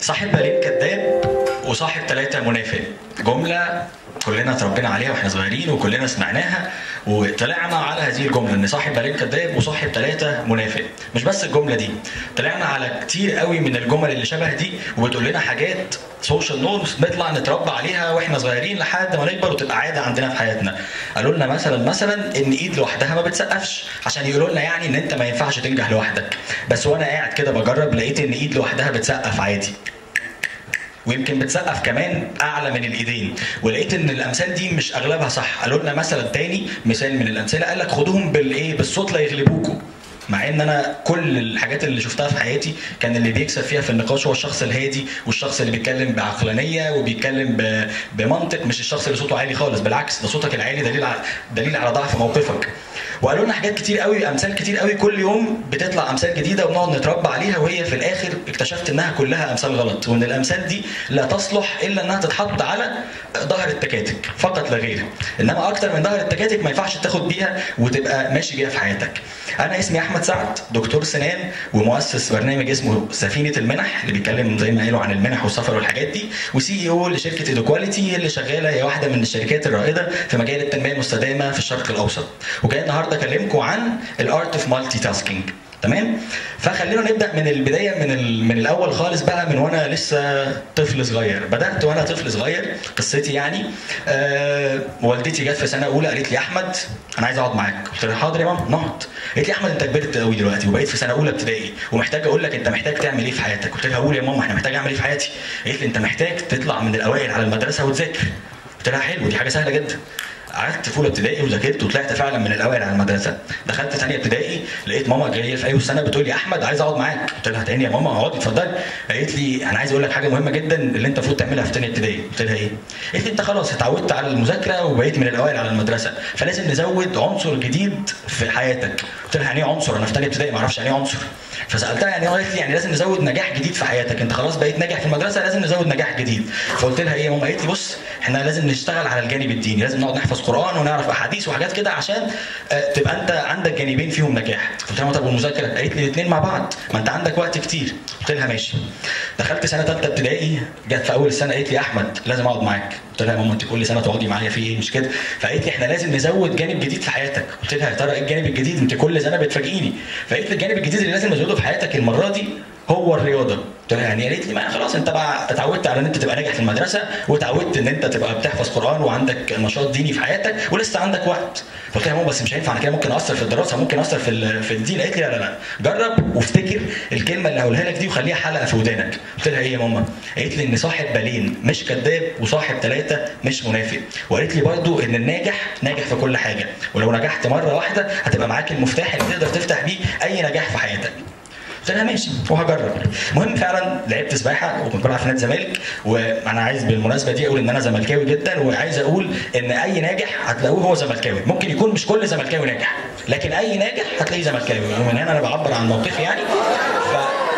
صاحب بالين كذاب وصاحب ثلاثة منافق جملة كلنا اتربينا عليها واحنا صغيرين وكلنا سمعناها وطلعنا على هذه الجمله ان صاحب بالين كذاب وصاحب ثلاثه منافق مش بس الجمله دي طلعنا على كتير قوي من الجمل اللي شبه دي وبتقول لنا حاجات سوشيال نورمز نطلع نتربى عليها واحنا صغيرين لحد ما نكبر وتبقى عاده عندنا في حياتنا قالوا لنا مثلا مثلا ان ايد لوحدها ما بتسقفش عشان يقولوا لنا يعني ان انت ما ينفعش تنجح لوحدك بس وانا قاعد كده بجرب لقيت ان ايد لوحدها بتسقف عادي ويمكن بتسقف كمان اعلى من الايدين ولقيت ان الامثال دي مش اغلبها صح قالوا لنا مثلا تاني مثال من الامثله قال لك خدوهم بالايه بالصوت لا يغلبوكوا مع ان انا كل الحاجات اللي شفتها في حياتي كان اللي بيكسب فيها في النقاش هو الشخص الهادي والشخص اللي بيتكلم بعقلانيه وبيتكلم ب- بمنطق مش الشخص اللي صوته عالي خالص بالعكس ده صوتك العالي دليل على دليل على ضعف موقفك وقالوا لنا حاجات كتير قوي امثال كتير قوي كل يوم بتطلع امثال جديده وبنقعد نتربى عليها وهي في الاخر اكتشفت انها كلها امثال غلط وان الامثال دي لا تصلح الا انها تتحط على ظهر التكاتك فقط لا غير انما اكتر من ظهر التكاتك ما ينفعش تاخد بيها وتبقى ماشي بيها في حياتك انا اسمي احمد سعد دكتور سنان ومؤسس برنامج اسمه سفينه المنح اللي بيتكلم زي ما قالوا عن المنح والسفر والحاجات دي وسي او لشركه ايدوكواليتي اللي شغاله هي واحده من الشركات الرائده في مجال التنميه المستدامه في الشرق الاوسط وجاي النهارده اكلمكم عن الارت اوف مالتي تاسكينج تمام فخلينا نبدا من البدايه من ال... من الاول خالص بقى من وانا لسه طفل صغير بدات وانا طفل صغير قصتي يعني آه والدتي جت في سنه اولى قالت لي احمد انا عايز اقعد معاك قلت لها حاضر يا ماما نقعد قالت لي احمد انت كبرت قوي دلوقتي وبقيت في سنه اولى ابتدائي ومحتاج اقول لك انت محتاج تعمل ايه في حياتك قلت لها قول يا ماما احنا محتاج اعمل ايه في حياتي قالت لي انت محتاج تطلع من الاوائل على المدرسه وتذاكر قلت لها حلو دي حاجه سهله جدا قعدت في اولى ابتدائي وذاكرت وطلعت فعلا من الاوائل على المدرسه دخلت ثانيه ابتدائي لقيت ماما جايه في اي سنه بتقول لي احمد عايز اقعد معاك قلت لها تاني يا ماما اقعدي اتفضلي قالت لي انا عايز اقول لك حاجه مهمه جدا اللي انت المفروض تعملها في ثانيه ابتدائي قلت لها ايه قالت لي انت خلاص اتعودت على المذاكره وبقيت من الاوائل على المدرسه فلازم نزود عنصر جديد في حياتك قلت لها يعني ايه عنصر انا في ثانيه ابتدائي ما اعرفش يعني ايه عنصر فسالتها يعني ايه قالت لي يعني لازم نزود نجاح جديد في حياتك انت خلاص بقيت ناجح في المدرسه لازم نزود نجاح جديد فقلت لها ايه يا ماما قالت لي بص احنا لازم نشتغل على الجانب الديني لازم نقعد نحفظ قران ونعرف احاديث وحاجات كده عشان آه، تبقى انت عندك جانبين فيهم نجاح قلت لها طب والمذاكره قالت لي الاثنين مع بعض ما انت عندك وقت كتير قلت لها ماشي دخلت سنه ثالثه ابتدائي جت في اول السنه قالت لي احمد لازم اقعد معاك قلت لها يا ماما انت كل سنه تقعدي معايا في ايه مش كده فقالت لي احنا لازم نزود جانب جديد في حياتك قلت لها يا ترى ايه الجانب الجديد انت كل سنه بتفاجئيني فقالت لي الجانب الجديد اللي لازم ازوده في حياتك المره دي هو الرياضه قلت لها يعني قالت لي ما خلاص انت بقى اتعودت على ان انت تبقى ناجح في المدرسه واتعودت ان انت تبقى بتحفظ قران وعندك نشاط ديني في حياتك ولسه عندك وقت قلت لها يا ماما بس مش هينفع انا كده ممكن اثر في الدراسه ممكن اثر في ال- في الدين قالت لي لا لا لا جرب وافتكر الكلمه اللي هقولها لك دي وخليها حلقه في ودانك قلت لها ايه يا ماما قالت لي ان صاحب بالين مش كذاب وصاحب ثلاثه مش منافق وقالت لي برضو ان الناجح ناجح في كل حاجه ولو نجحت مره واحده هتبقى معاك المفتاح اللي تقدر تفتح بيه اي نجاح في حياتك قلت لها ماشي وهجرب المهم فعلا لعبت سباحه وكنت بلعب في نادي الزمالك وانا عايز بالمناسبه دي اقول ان انا زملكاوي جدا وعايز اقول ان اي ناجح هتلاقوه هو زملكاوي ممكن يكون مش كل زملكاوي ناجح لكن اي ناجح هتلاقيه زملكاوي ومن هنا انا بعبر عن موقفي يعني ف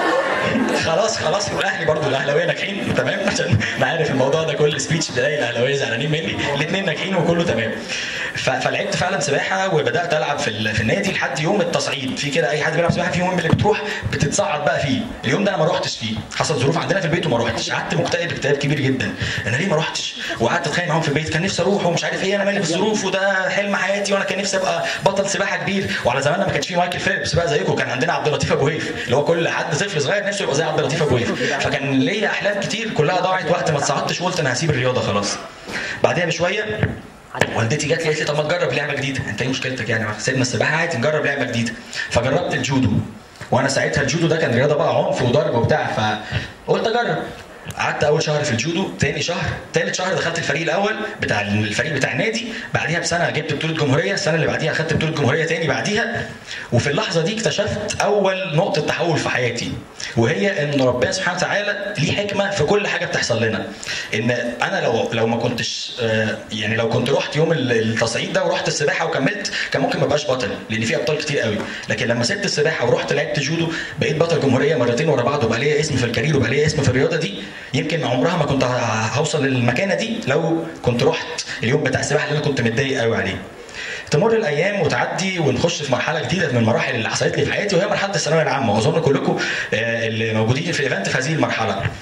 خلاص خلاص والاهلي برضو الاهلاويه ناجحين تمام عشان انا عارف الموضوع ده كل سبيتش بلاقي الاهلاويه زعلانين مني الاثنين ناجحين وكله تمام ف- فلعبت فعلا سباحه وبدات العب في, ال- في النادي لحد يوم التصعيد في كده اي حد بيلعب سباحه في يوم اللي بتروح بتصعد بقى فيه اليوم ده انا ما روحتش فيه حصل ظروف عندنا في البيت وما روحتش قعدت مكتئب اكتئاب كبير جدا انا ليه ما روحتش وقعدت اتخانق معاهم في البيت كان نفسي اروح ومش عارف ايه انا مالي بالظروف وده حلم حياتي وانا كان نفسي ابقى بطل سباحه كبير وعلى زماننا ما كانش في مايكل فيلبس بقى زيكم كان عندنا عبد اللطيف ابو هيف اللي هو كل حد طفل صغير نفسه يبقى زي عبد اللطيف ابو هيف فكان ليا احلام كتير كلها ضاعت وقت ما اتصعدتش وقلت انا هسيب الرياضه خلاص بعدها بشويه والدتي جت لي قالت لي طب ما تجرب لعبه جديده انت ايه مشكلتك يعني ما سيبنا السباحه عادي نجرب لعبه جديده فجربت الجودو وانا ساعتها الجودو ده كان رياضه بقى عنف وضرب وبتاع فقلت اجرب قعدت اول شهر في الجودو تاني شهر تالت شهر دخلت الفريق الاول بتاع الفريق بتاع النادي بعديها بسنه جبت بطوله جمهوريه السنه اللي بعديها خدت بطوله جمهوريه تاني بعديها وفي اللحظه دي اكتشفت اول نقطه تحول في حياتي وهي ان ربنا سبحانه وتعالى ليه حكمه في كل حاجه بتحصل لنا ان انا لو لو ما كنتش آه، يعني لو كنت رحت يوم ال- التصعيد ده ورحت السباحه وكملت كان ممكن ما ابقاش بطل لان في ابطال كتير قوي لكن لما سبت السباحه ورحت لعبت جودو بقيت بطل جمهوريه مرتين ورا بعض وبقى ليا اسم في الكارير وبقى ليا اسم في الرياضه دي يمكن عمرها ما كنت ه- هوصل للمكانه دي لو كنت رحت اليوم بتاع السباحه اللي انا كنت متضايق قوي عليه تمر الايام وتعدي ونخش في مرحله جديده من المراحل اللي حصلت لي في حياتي وهي مرحله الثانويه العامه واظن كلكم آه، اللي موجودين في الايفنت في هذه المرحله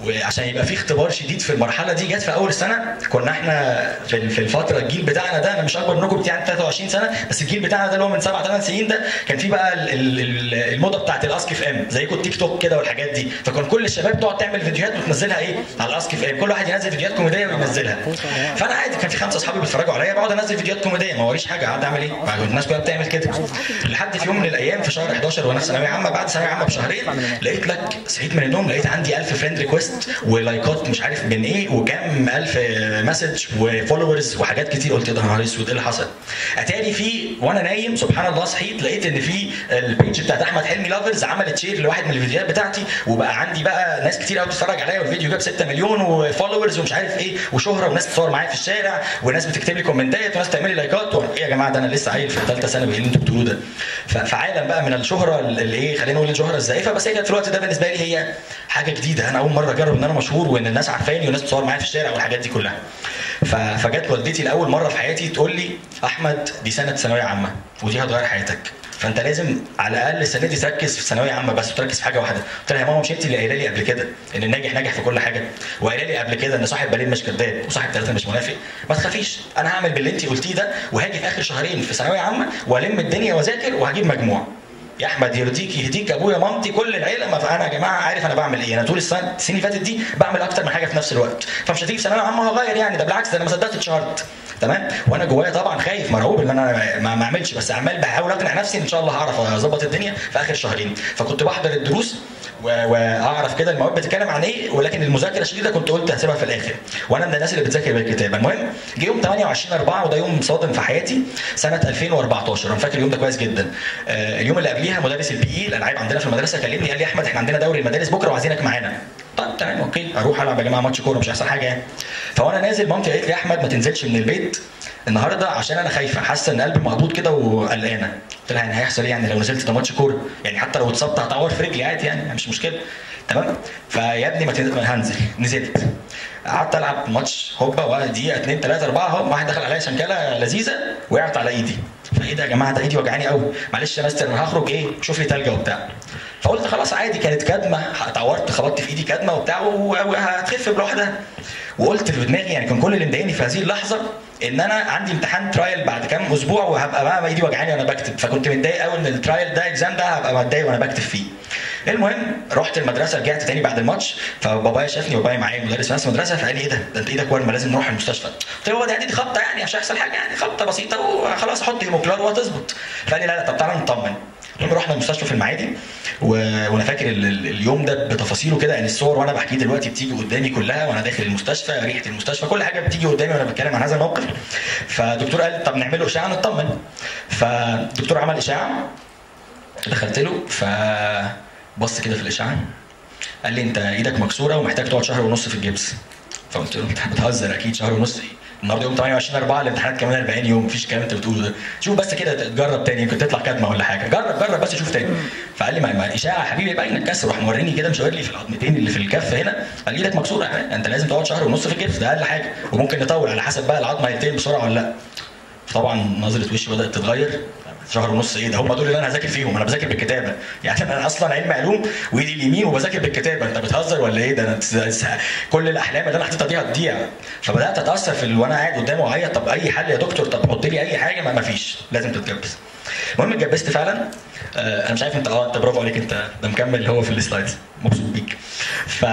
وعشان يبقى في اختبار شديد في المرحله دي جت في اول سنه كنا احنا في في الفتره الجيل بتاعنا ده انا مش اكبر منكم بتاعي 23 سنه بس الجيل بتاعنا ده اللي هو من 7 8 سنين ده كان في بقى ال- ال- ال- الموضه بتاعت الاسك اف ام زيكم التيك توك كده والحاجات دي فكان كل الشباب تقعد تعمل فيديوهات وتنزلها ايه على الاسك اف ام كل واحد ينزل فيديوهات كوميديه وينزلها فانا عادي كان في خمسه اصحابي بيتفرجوا عليا بقعد انزل فيديوهات كوميديه ما وريش حاجه قاعد اعمل ايه ما الناس كلها بتعمل كده لحد في يوم من الايام في شهر 11 وانا في ثانويه عامه بعد ثانويه عامه بشهرين لقيت لك صحيت من النوم لقيت عندي 1000 فريند ريكويست ولايكات مش عارف من ايه وكام 1000 مسج وفولورز وحاجات كتير قلت ده نهار اسود ايه اللي حصل؟ اتاري في وانا نايم سبحان الله صحيت لقيت ان في البيج بتاعت احمد حلمي لافرز عملت شير لواحد من الفيديوهات بتاعتي وبقى عندي بقى ناس كتير قوي بتتفرج عليا والفيديو جاب 6 مليون وفولورز ومش عارف ايه وشهره وناس بتصور معايا في الشارع وناس بتكتب لي كومنتات وناس تعمل لي لايكات و- ايه يا جماعه ده انا لسه عيل في ثالثه ثانوي ايه اللي انتوا بتقولوه ده؟ ف- فعالم بقى من الشهره اللي ايه خلينا نقول الشهره الزائفه بس هي كانت في الوقت ده بالنسبه لي هي حاجه جديده انا اول مره اجرب ان انا مشهور وان الناس عارفاني والناس بتصور معايا في الشارع والحاجات دي كلها. ف- فجت والدتي لاول مره في حياتي تقول لي احمد دي سنه ثانويه عامه ودي هتغير حياتك فانت لازم على الاقل السنه دي تركز في ثانويه عامه بس وتركز في حاجه واحده قلت لها يا ماما مش انت اللي قايله لي قبل كده ان الناجح ناجح في كل حاجه وقايله لي قبل كده ان صاحب بالين مش كذاب وصاحب ثلاثه مش منافق ما تخافيش انا هعمل باللي انت قلتيه ده وهاجي في اخر شهرين في ثانويه عامه والم الدنيا واذاكر وهجيب مجموع يا احمد يرضيك يهديك ابويا مامتي كل العيله ما انا يا جماعه عارف انا بعمل ايه انا طول السنه السنين اللي فاتت دي بعمل اكتر من حاجه في نفس الوقت فمش هتيجي في ثانويه عامه هغير يعني ده بالعكس ده انا ما صدقت اتشهرت تمام وانا جوايا طبعا خايف مرعوب ان انا ما ما اعملش بس عمال بحاول اقنع نفسي ان شاء الله هعرف اظبط الدنيا في اخر شهرين فكنت بحضر الدروس و- واعرف كده المواد بتتكلم عن ايه ولكن المذاكره الشديده كنت قلت هسيبها في الاخر وانا من الناس اللي بتذاكر بالكتابه المهم جه يوم 28 4 وده يوم صادم في حياتي سنه 2014 انا فاكر اليوم ده كويس جدا آه، اليوم اللي قبليها مدرس البي اي الالعاب عندنا في المدرسه كلمني قال لي احمد احنا عندنا دوري المدارس بكره وعايزينك معانا طب تمام اوكي اروح العب يا جماعه ماتش كوره مش هيحصل حاجه يعني فوانا نازل مامتي قالت لي يا احمد ما تنزلش من البيت النهارده عشان انا خايفه حاسه ان قلبي مقبوض كده وقلقانه قلت لها يعني هيحصل ايه يعني لو نزلت ده ماتش كوره يعني حتى لو اتصبت هتعور في رجلي عادي يعني مش مشكله تمام فيا ابني ما تنزل ما هنزل نزلت قعدت العب ماتش هوبا وقعد دقيقه اثنين ثلاثه اربعه هوب واحد دخل عليا شنكله لذيذه وقعت على ايدي فايه ده يا جماعه ده ايدي وجعاني قوي معلش يا مستر انا هخرج ايه شوف لي تلجه وبتاع فقلت خلاص عادي كانت كدمه اتعورت خبطت في ايدي كدمه وبتاع وهتخف لوحدها وقلت في دماغي يعني كان كل اللي مضايقني في هذه اللحظه ان انا عندي امتحان ترايل بعد كام اسبوع وهبقى بقى ايدي وجعاني وانا بكتب فكنت متضايق قوي ان الترايل ده اكزام ده هبقى متضايق وانا بكتب فيه المهم رحت المدرسه رجعت تاني بعد الماتش فبابايا شافني وبابايا معايا مدرس في نفس المدرسه فقال لي ايه ده ده انت ايدك ورمه لازم نروح المستشفى قلت له هو دي دي خبطه يعني مش هيحصل حاجه يعني خبطه بسيطه وخلاص احط هيموكلار وهتظبط فقال لي لا لا طب تعالى نطمن المهم رحنا المستشفى في المعادي و... وانا فاكر ال... ال- اليوم ده بتفاصيله كده يعني الصور وانا بحكيه دلوقتي بتيجي قدامي كلها وانا داخل المستشفى ريحه المستشفى كل حاجه بتيجي قدامي وانا بتكلم عن هذا الموقف فالدكتور قال طب نعمل له اشعه نطمن فالدكتور عمل اشعه دخلت له فبص كده في الاشعه قال لي انت ايدك مكسوره ومحتاج تقعد شهر ونص في الجبس فقلت له انت بتهزر اكيد شهر ونص ايه النهارده يوم 28 4 الامتحانات كمان 40 يوم مفيش الكلام انت بتقوله ده شوف بس كده تجرب تاني يمكن تطلع كدمه ولا حاجه جرب جرب بس شوف تاني فقال لي ما, ما اشاعه يا حبيبي باين الكسر راح موريني كده مشاور لي في العظمتين اللي في الكف هنا قال لي ايدك مكسوره يعني انت لازم تقعد شهر ونص في الجبس ده اقل حاجه وممكن نطول على حسب بقى العظمه هيتقل بسرعه ولا لا طبعا نظره وشي بدات تتغير شهر ونص ايه ده هم دول اللي انا هذاكر فيهم انا بذاكر بالكتابه يعني انا اصلا علم علوم وايدي اليمين وبذاكر بالكتابه انت بتهزر ولا ايه ده انا تس- كل الاحلام اللي انا حطيتها دي هتضيع فبدات اتاثر في ال- وانا قاعد قدامه واعيط طب اي حل يا دكتور طب حط لي اي حاجه ما ما فيش لازم تتجبس المهم اتجبست فعلا آه انا مش عارف انت اه انت برافو عليك انت ده مكمل هو في السلايدز مبسوط بيك ف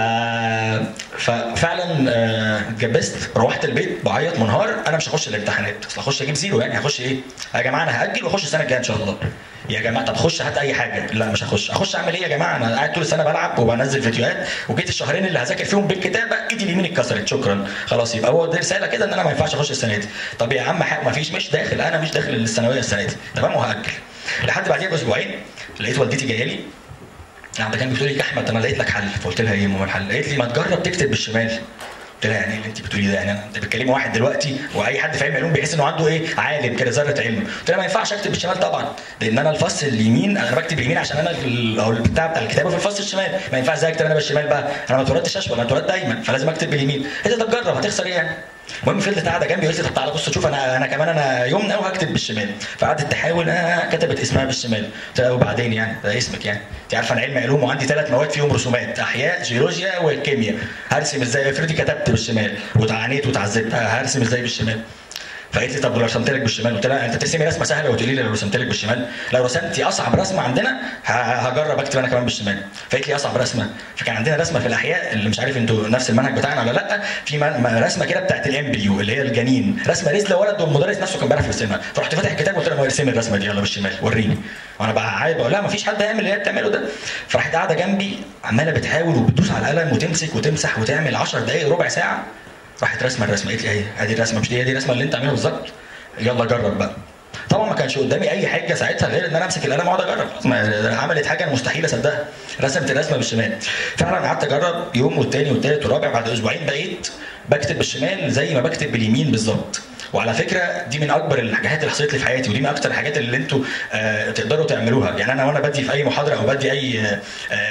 ففعلا آه، اتجبست روحت البيت بعيط منهار انا مش هخش الامتحانات اصل هخش اجيب زيرو يعني هخش ايه يا جماعه انا هاجل واخش السنه الجايه ان شاء الله يا جماعه طب خش هات اي حاجه لا مش هخش اخش اعمل ايه يا جماعه انا قاعد طول السنه بلعب وبنزل فيديوهات وجيت الشهرين اللي هذاكر فيهم بالكتابه ايدي اليمين اتكسرت شكرا خلاص يبقى هو دي رساله كده ان انا ما ينفعش اخش السنه دي طب يا عم حق ما فيش مش داخل انا مش داخل الثانويه السنه دي تمام وهاجل لحد بعديها باسبوعين لقيت والدتي جايه لي قاعده كانت بتقول لي يا احمد انا لقيت لك حل فقلت لها ايه يا ماما الحل؟ قالت لي ما تجرب تكتب بالشمال قلت لها يعني ايه اللي انت بتقولي ده يعني انا انت بتكلمي واحد دلوقتي واي حد في علم علوم بيحس انه عنده ايه عالم كده ذره علم قلت لها ما ينفعش اكتب بالشمال طبعا لان انا الفص اليمين انا بكتب باليمين عشان انا في ال- او البتاع بتاع الكتابه في الفص الشمال ما ينفعش ازاي اكتب انا بالشمال بقى انا ما اتولدتش اشول انا اتولدت ايمن فلازم اكتب باليمين قالت لي طب جرب هتخسر ايه يعني المهم فضلت قاعده جنبي وقالت لي طب تعالى بص شوف انا انا كمان انا يمنى وهكتب بالشمال فقعدت تحاول آه كتبت اسمها بالشمال قلت لها وبعدين يعني ده اسمك يعني انت عارفه انا علم علوم وعندي ثلاث مواد فيهم رسومات احياء جيولوجيا والكيمياء هرسم ازاي افرضي كتبت بالشمال وتعانيت وتعذبت هرسم ازاي بالشمال فقالت لي طب لو رسمت لك بالشمال قلت لها انت ترسمي رسمه سهله وتقولي لي لو رسمت لك بالشمال لو رسمتي اصعب رسمه عندنا ه- هجرب اكتب انا كمان بالشمال فقالت لي اصعب رسمه فكان عندنا رسمه في الاحياء اللي مش عارف انتوا نفس المنهج بتاعنا ولا لا في م- م- رسمه كده بتاعت الامبريو اللي هي الجنين رسمه رزله ولد والمدرس نفسه كان بيعرف يرسمها فرحت فاتح الكتاب وقلت لها ارسمي الرسمه دي يلا بالشمال وريني وانا بقى عايز بقول لها مفيش حد هيعمل اللي هي بتعمله ده فراحت قاعده جنبي عماله بتحاول وبتدوس على القلم وتمسك وتمسح وتعمل 10 دقائق ربع ساعه راحت رسمه الرسمه قالت لي اهي ادي الرسمه مش دي هي دي الرسمه اللي انت عاملها بالظبط يلا جرب بقى طبعا ما كانش قدامي اي حاجه ساعتها غير ان انا امسك القلم واقعد اجرب ما- عملت حاجه انا مستحيل اصدقها رسمت الرسمه بالشمال فعلا قعدت اجرب يوم والتاني والتالت والرابع بعد اسبوعين بقيت بكتب بالشمال زي ما بكتب باليمين بالظبط وعلى فكره دي من اكبر الحاجات اللي حصلت لي في حياتي ودي من اكتر الحاجات اللي انتوا آه تقدروا تعملوها يعني انا وانا بدي في اي محاضره او بدي اي آه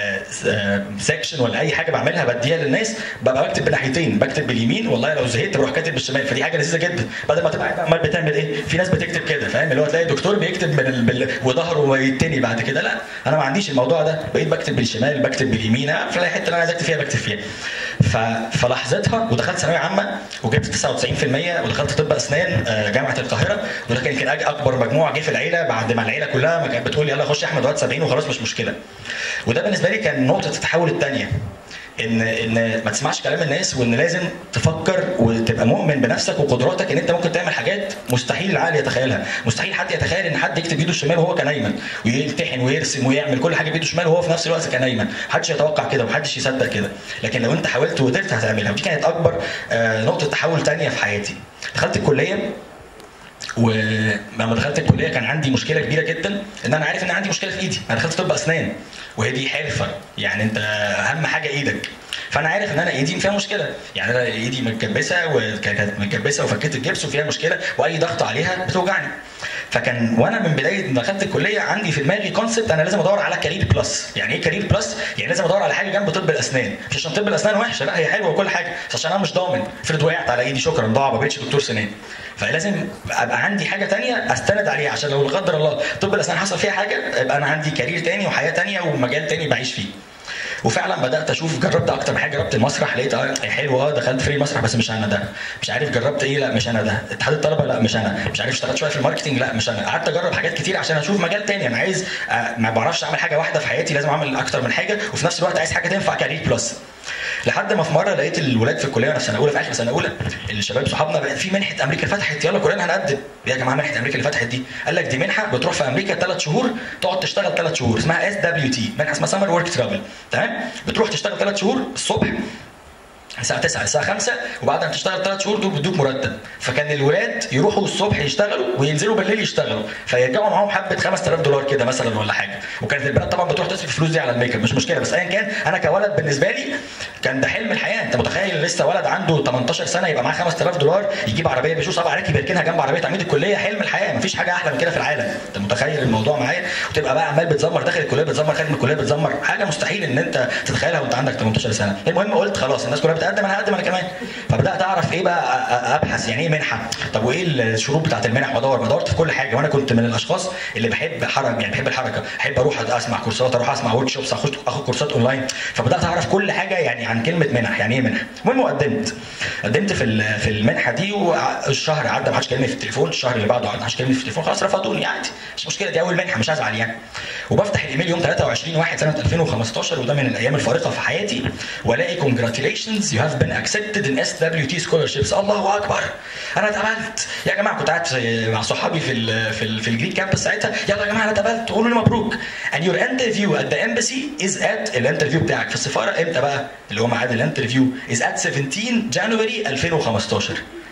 آه سيكشن ولا اي حاجه بعملها بديها للناس ببقى بكتب بناحيتين بكتب باليمين والله لو زهقت بروح كاتب بالشمال فدي حاجه لذيذه جدا بدل ما تبقى قاعد عمال بتعمل ايه في ناس بتكتب كده فاهم اللي هو تلاقي دكتور بيكتب من ال... بال... وظهره يتني بعد كده لا انا ما عنديش الموضوع ده بقيت بكتب بالشمال بكتب باليمين آه، في الحته اللي انا عايز اكتب فيها بكتب فيها ف... فلحظتها ودخلت ثانويه عامه وجبت 99% ودخلت طب اسنان آه، جامعه القاهره وده كان يمكن أج- اكبر مجموع جه في العيله بعد ما العيله كلها ما كانت بتقول يلا خش يا احمد وهات 70 وخلاص مش مشكله وده بالنسبه لي كان نقطه التحول الثانيه ان ان ما تسمعش كلام الناس وان لازم تفكر وتبقى مؤمن بنفسك وقدراتك ان انت ممكن تعمل حاجات مستحيل العقل يتخيلها مستحيل حد يتخيل ان حد يكتب بايده الشمال وهو كان ايمن ويمتحن ويرسم ويعمل كل حاجه بايده الشمال وهو في نفس الوقت كان ايمن محدش يتوقع كده ومحدش يصدق كده لكن لو انت حاولت وقدرت هتعملها ودي كانت اكبر آه، نقطه تحول تانية في حياتي دخلت الكليه ولما دخلت الكليه كان عندي مشكله كبيره جدا ان انا عارف ان عندي مشكله في ايدي انا دخلت طب اسنان وهي دي حرفه يعني انت اهم حاجه ايدك فانا عارف ان انا ايدي فيها مشكله يعني انا ايدي متكبسه وكانت متكبسه وفكيت الجبس وفيها مشكله واي ضغط عليها بتوجعني فكان وانا من بدايه ما دخلت الكليه عندي في دماغي كونسبت انا لازم ادور على كارير بلس يعني ايه كارير بلس يعني لازم ادور على حاجه جنب طب الاسنان مش عشان طب الاسنان وحشه لا هي حلوه وكل حاجه بس عشان انا مش ضامن افرض وقعت على ايدي شكرا ضاع ما بقتش دكتور سنان فلازم ابقى عندي حاجه تانية استند عليها عشان لو لا قدر الله طب الاسنان حصل فيها حاجه يبقى انا عندي كارير تاني وحياه تانية ومجال تاني بعيش فيه وفعلا بدات اشوف جربت اكتر من حاجه جربت المسرح لقيت اه حلو اه دخلت فريق المسرح بس مش انا ده مش عارف جربت ايه لا مش انا ده اتحاد الطلبه لا مش انا مش عارف اشتغلت شويه في الماركتنج لا مش انا قعدت اجرب حاجات كتير عشان اشوف مجال تاني انا عايز آه ما بعرفش اعمل حاجه واحده في حياتي لازم اعمل اكتر من حاجه وفي نفس الوقت عايز حاجه تنفع كارير بلس لحد ما في مره لقيت الولاد في الكليه وانا في سنه اولى في اخر سنه اولى الشباب صحابنا بقى في منحه امريكا فتحت يلا كلنا هنقدم يا جماعه منحه امريكا اللي فتحت دي قال لك دي منحه بتروح في امريكا ثلاث شهور تقعد تشتغل ثلاث شهور اسمها اس دبليو تي منحه اسمها سمر ورك ترافل تمام بتروح تشتغل ثلاث شهور الصبح الساعة 9 الساعة 5 وبعد ما تشتغل ثلاث شهور دول بيدوك مرتب فكان الولاد يروحوا الصبح يشتغلوا وينزلوا بالليل يشتغلوا فيرجعوا معاهم حبة 5000 دولار كده مثلا ولا حاجة وكانت البنات طبعا بتروح تصرف الفلوس دي على الميك اب مش مشكلة بس ايا كان انا كولد بالنسبة لي كان ده حلم الحياة انت متخيل لسه ولد عنده 18 سنة يبقى معاه 5000 دولار يجيب عربية بيشوف صعب عليك يركنها جنب عربية عميد الكلية حلم الحياة مفيش حاجة احلى من كده في العالم انت متخيل الموضوع معايا وتبقى بقى عمال بتزمر داخل الكلية بتزمر خارج من الكلية بتزمر حاجة مستحيل ان انت تتخيلها وانت عندك 18 سنة المهم قلت خلاص الناس كلها بتقدم انا هقدم انا كمان فبدات اعرف ايه بقى أ- أ- ابحث يعني ايه منحه طب وايه الشروط بتاعت المنح وادور دورت في كل حاجه وانا كنت من الاشخاص اللي بحب حركه يعني بحب الحركه احب اروح اسمع كورسات اروح اسمع ورك شوبس اخد اخد كورسات اونلاين فبدات اعرف كل حاجه يعني عن كلمه منح يعني ايه منحه المهم وقدمت قدمت في ال- في المنحه دي والشهر عدى ما حدش كلمني في التليفون الشهر اللي بعده ما حدش كلمني في التليفون خلاص رفضوني عادي مش مشكله دي اول منحه مش هزعل يعني وبفتح الايميل يوم 23 1 سنه 2015 وده من الايام الفارقه في حياتي والاقي congratulations you have been accepted in SWT scholarships الله اكبر انا اتقبلت يا جماعه كنت قاعد في- مع صحابي في ال في ال في الجرين كامبس ساعتها يلا يا جماعه انا اتقبلت قولوا لي مبروك and your interview at the embassy is at الانترفيو بتاعك في السفاره امتى بقى اللي هو ميعاد الانترفيو is at 17 جانوري 2015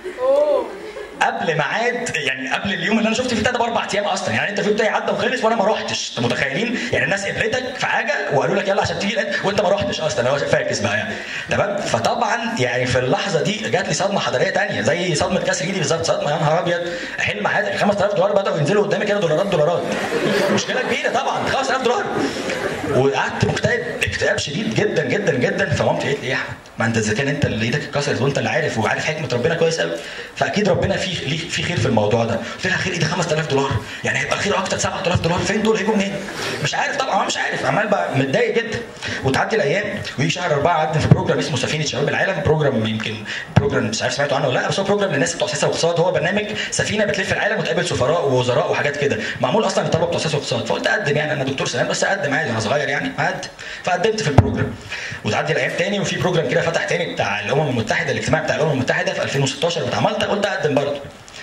قبل ميعاد يعني قبل اليوم اللي انا شفت فيه ده باربع ايام اصلا يعني الانترفيو بتاعي عدى وخلص وانا ما رحتش انتوا متخيلين يعني الناس قبلتك في حاجه وقالوا لك يلا عشان تيجي الان- وانت ما رحتش اصلا هو فاكس بقى يعني تمام فطبعا يعني في اللحظه دي جات لي صدمه حضاريه تانية زي صدمه كاس ايدي بالظبط صدمه يا نهار ابيض حلم حياتي 5000 دولار بداوا ينزلوا قدامي كده دولارات دولارات مشكله كبيره طبعا 5000 دولار وقعدت مكتئب اكتئاب شديد جدا جدا جدا فمامتي قالت لي ايه يا احمد ما انت اذا كان انت اللي ايدك اتكسرت وانت اللي عارف وعارف حكمه ربنا كويس قوي فاكيد ربنا في ليه في خير في الموضوع ده قلت لها خير ايه ده 5000 دولار يعني هيبقى خير اكتر 7000 دولار فين دول هيجوا منين مش عارف طبعا مش عارف عمال بقى متضايق جدا وتعدي الايام ويجي شهر اربعه اقدم في بروجرام اسمه سفينه شباب العالم بروجرام يمكن بروجرام مش عارف سمعتوا عنه ولا لا بس هو بروجرام للناس بتوع سياسه واقتصاد هو برنامج سفينه بتلف العالم وتقابل سفراء ووزراء وحاجات كده معمول اصلا للطلبه بتوع سياسه واقتصاد فقلت اقدم يعني انا دكتور سنان بس اقدم عادي انا صغير يعني اقدم فقدمت في البروجرام وتعدي الايام تاني وفي بروجرام كده فتح تاني بتاع الامم المتحده الاجتماع بتاع الامم المتحده في 2016 بتاع مالطا قلت اقدم برضه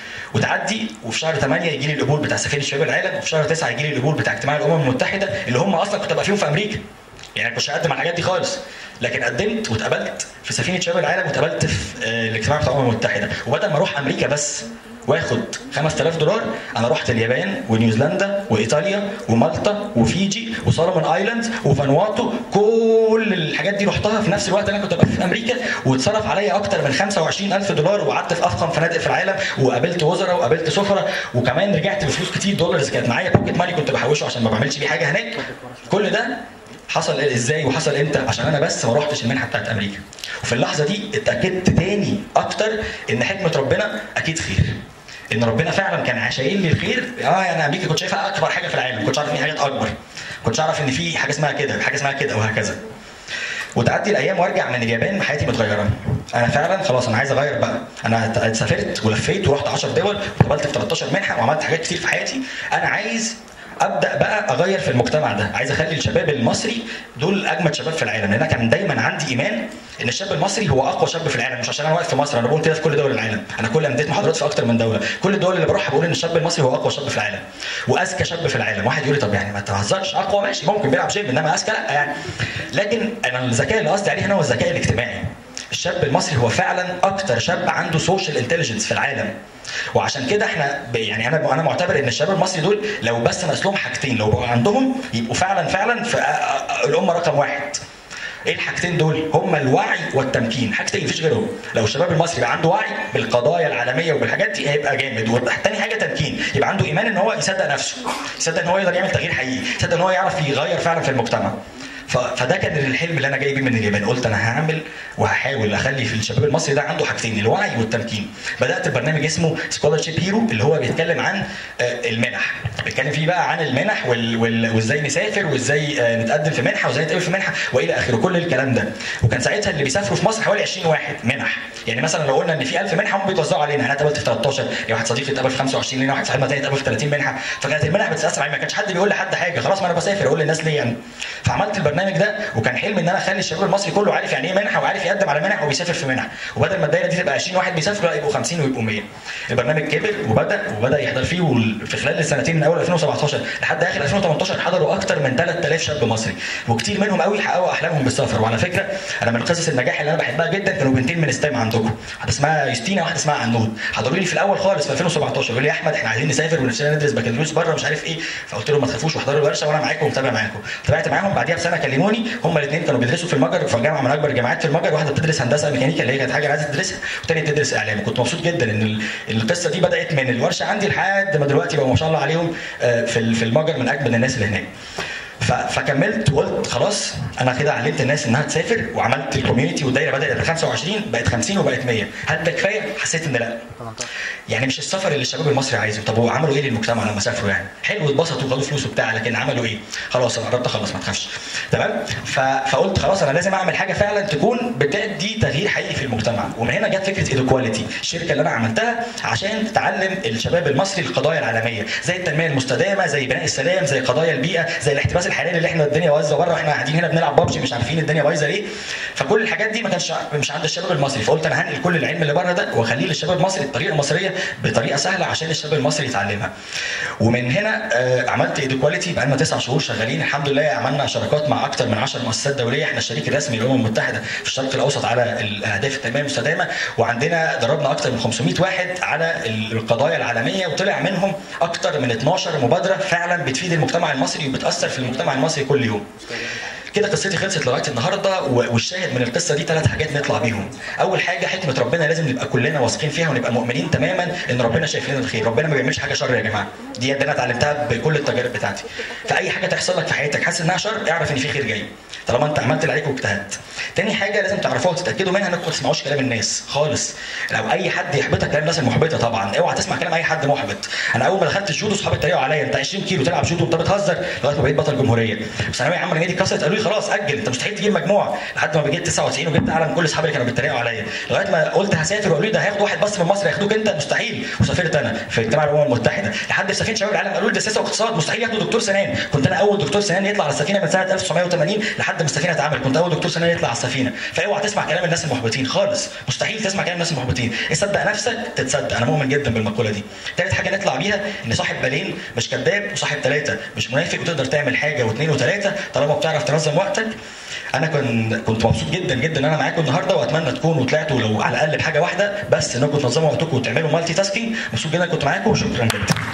وتعدي وفي شهر 8 يجي لي القبول بتاع سفينه شباب العالم وفي شهر 9 يجي لي القبول بتاع اجتماع الامم المتحده اللي هم اصلا كنت ابقى فيهم في امريكا يعني كنتش هقدم على الحاجات دي خالص لكن قدمت واتقبلت في سفينه شباب العالم واتقبلت في آه، الاجتماع بتاع الامم المتحده وبدل ما اروح امريكا بس واخد 5000 دولار انا رحت اليابان ونيوزيلندا وايطاليا ومالطا وفيجي وسولومون ايلاندز وفانواتو كل الحاجات دي رحتها في نفس الوقت اللي انا كنت بقى في امريكا واتصرف عليا اكتر من 25000 دولار وقعدت في افخم فنادق في العالم وقابلت وزراء وقابلت سفراء وكمان رجعت بفلوس كتير دولارز كانت معايا بوكيت ماني كنت بحوشه عشان ما بعملش بيه حاجه هناك كل ده حصل ازاي وحصل امتى عشان انا بس ما روحتش المنحه بتاعت امريكا وفي اللحظه دي اتاكدت تاني اكتر ان حكمه ربنا اكيد خير ان ربنا فعلا كان شايل لي الخير اه يعني امريكا كنت شايفها اكبر حاجه في العالم كنتش عارف ان في حاجات اكبر كنتش اعرف ان في حاجه اسمها كده حاجه اسمها كده وهكذا وتعدي الايام وارجع من اليابان حياتي متغيره انا فعلا خلاص انا عايز اغير بقى انا سافرت ولفيت ورحت 10 دول وقابلت في 13 منحه وعملت حاجات كتير في حياتي انا عايز ابدا بقى اغير في المجتمع ده عايز اخلي الشباب المصري دول اجمد شباب في العالم لان انا كان دايما عندي ايمان ان الشاب المصري هو اقوى شاب في العالم مش عشان انا واقف في مصر انا بقول كده في كل دول العالم انا كل اديت محاضرات في اكتر من دوله كل الدول اللي بروحها بقول ان الشاب المصري هو اقوى شاب في العالم واذكى شاب في العالم واحد يقول لي طب يعني ما تهزرش اقوى ماشي ممكن بيلعب جيم انما اذكى لا يعني لكن انا الذكاء اللي قصدي عليه هنا هو الذكاء الاجتماعي الشاب المصري هو فعلا اكتر شاب عنده سوشيال انتليجنس في العالم وعشان كده احنا ب- يعني انا انا معتبر ان الشباب المصري دول لو بس ناقص لهم حاجتين لو بقوا عندهم يبقوا فعلا فعلا في آه، آه، الامه رقم واحد ايه الحاجتين دول؟ هما الوعي والتمكين، حاجتين مفيش غيرهم، لو الشباب المصري بقى عنده وعي بالقضايا العالميه وبالحاجات دي هيبقى جامد، وتاني حاجه تمكين، يبقى عنده ايمان ان هو يصدق نفسه، يصدق ان هو يقدر يعمل تغيير حقيقي، يصدق ان هو يعرف يغير فعلا في المجتمع. ف- فده كان الحلم اللي انا جاي بيه من اليابان قلت انا هعمل وهحاول اخلي في الشباب المصري ده عنده حاجتين الوعي والتمكين بدات ببرنامج اسمه سكولرشيب هيرو اللي هو بيتكلم عن آه، المنح بيتكلم فيه بقى عن المنح وال- وال- وازاي نسافر وازاي آه، نتقدم في منحه وازاي نتقبل في منحه والى اخره كل الكلام ده وكان ساعتها اللي بيسافروا في مصر حوالي 20 واحد منح يعني مثلا لو قلنا ان في 1000 منحه هم بيتوزعوا علينا انا اتقبلت في 13 يعني واحد صديقي اتقبل في 25 لنا واحد صاحبنا تاني اتقبل في 30 منحه فكانت المنح بتتقسم علينا ما كانش حد بيقول لحد حاجه خلاص ما انا بسافر اقول للناس ليه يعني فعملت البرنامج ده وكان حلمي ان انا اخلي الشباب المصري كله عارف يعني ايه منحه وعارف يقدم على منح وبيسافر في منح وبدل ما الدايره دي تبقى 20 واحد بيسافروا لا يبقوا 50 ويبقوا 100 البرنامج كبر وبدا وبدا يحضر فيه وال- في خلال السنتين من اول 2017 لحد اخر 2018 حضروا اكتر من 3000 شاب مصري وكتير منهم قوي حققوا احلامهم بالسفر وعلى فكره انا من قصص النجاح اللي انا بحبها جدا كانوا بنتين من ستايم عندكم واحده اسمها يوستينا واحده اسمها عنود حضروا لي في الاول خالص في 2017 يقول لي يا احمد احنا عايزين نسافر ونفسنا ندرس بكالوريوس بره مش عارف ايه فقلت لهم ما تخافوش واحضروا الورشه وانا معاكم ومتابع معاكم تابعت معاهم بعديها بسنه كلموني هم الاثنين كانوا بيدرسوا في المجر في جامعه من اكبر الجامعات في المجر واحده بتدرس هندسه ميكانيكا اللي هي كانت حاجه عايزه تدرسها والثانيه بتدرس اعلام كنت مبسوط جدا ان ال- القصه دي بدات من الورشه عندي لحد ما دلوقتي بقوا ما شاء الله عليهم آه، في ال- في المجر من اجمل الناس اللي هناك ف- فكملت وقلت خلاص انا كده علمت الناس انها تسافر وعملت الكوميونتي والدايره بدات ب 25 بقت 50 وبقت 100 هل ده كفايه؟ حسيت ان لا يعني مش السفر اللي الشباب المصري عايزه طب هو عملوا ايه للمجتمع لما سافروا يعني حلو اتبسطوا وخدوا فلوس وبتاع لكن عملوا ايه خلاص انا قربت اخلص ما تخافش تمام ف... فقلت خلاص انا لازم اعمل حاجه فعلا تكون بتدي تغيير حقيقي في المجتمع ومن هنا جت فكره ايدوكواليتي الشركه اللي انا عملتها عشان تعلم الشباب المصري القضايا العالميه زي التنميه المستدامه زي بناء السلام زي قضايا البيئه زي الاحتباس الحراري اللي احنا الدنيا بايظه بره احنا قاعدين هنا بنلعب بابجي مش عارفين الدنيا بايظه ليه فكل الحاجات دي ما كانش مش عند الشباب المصري فقلت انا هنقل كل العلم اللي بره ده واخليه للشباب المصري بالطريقه المصريه بطريقه سهله عشان الشباب المصري يتعلمها ومن هنا آه، عملت ايدوكواليتي بقى لنا تسع شهور شغالين الحمد لله عملنا شراكات مع اكثر من 10 مؤسسات دوليه احنا الشريك الرسمي للامم المتحده في الشرق الاوسط على اهداف التنميه المستدامه وعندنا دربنا اكثر من 500 واحد على القضايا العالميه وطلع منهم اكثر من 12 مبادره فعلا بتفيد المجتمع المصري وبتاثر في المجتمع المصري كل يوم كده قصتي خلصت لغايه النهارده و- والشاهد من القصه دي ثلاث حاجات نطلع بيهم. اول حاجه حكمه ربنا لازم نبقى كلنا واثقين فيها ونبقى مؤمنين تماما ان ربنا شايف لنا الخير، ربنا ما بيعملش حاجه شر يا جماعه. دي اللي انا اتعلمتها بكل التجارب بتاعتي. فاي حاجه تحصل لك في حياتك حاسس انها شر اعرف ان في خير جاي. طالما انت عملت اللي عليك واجتهدت تاني حاجه لازم تعرفوها وتتاكدوا منها انكم ما تسمعوش كلام الناس خالص لو اي حد يحبطك كلام الناس المحبطه طبعا اوعى تسمع كلام اي حد محبط انا اول ما دخلت الجودو صحابي اتريقوا عليا انت 20 كيلو تلعب جودو انت بتهزر لغايه ما بقيت بطل جمهوريه في ثانويه عامه نادي اتكسرت قالوا لي خلاص اجل انت مستحيل تجيب مجموع لحد ما جبت 99 وجبت اعلى من كل اصحابي اللي كانوا بيتريقوا عليا لغايه ما قلت هسافر وقالوا لي ده هياخد واحد بس من مصر ياخدوك انت مستحيل وسافرت انا في اجتماع الامم المتحده لحد في سفينه شباب العالم قالوا لي ده سياسه واقتصاد مستحيل ياخدوا دكتور سنان كنت انا اول دكتور سنان يطلع على السفينه من سنه 1980 لحد ما السفينه اتعملت كنت اول دكتور سنان يطلع على السفينه فاوعى تسمع كلام الناس المحبطين خالص مستحيل تسمع كلام الناس المحبطين اصدق نفسك تتصدق انا مؤمن جدا بالمقوله دي ثالث حاجه نطلع بيها ان صاحب بالين مش كذاب وصاحب ثلاثه مش منافق وتقدر تعمل حاجه واثنين وثلاثه طالما بتعرف تنظم وقتك انا كنت كنت مبسوط جدا جدا ان انا معاكم النهارده واتمنى تكونوا طلعتوا لو على الاقل بحاجه واحده بس انكم تنظموا وقتكم وتعملوا مالتي تاسكينج مبسوط جدا كنت معاكم وشكرا جدا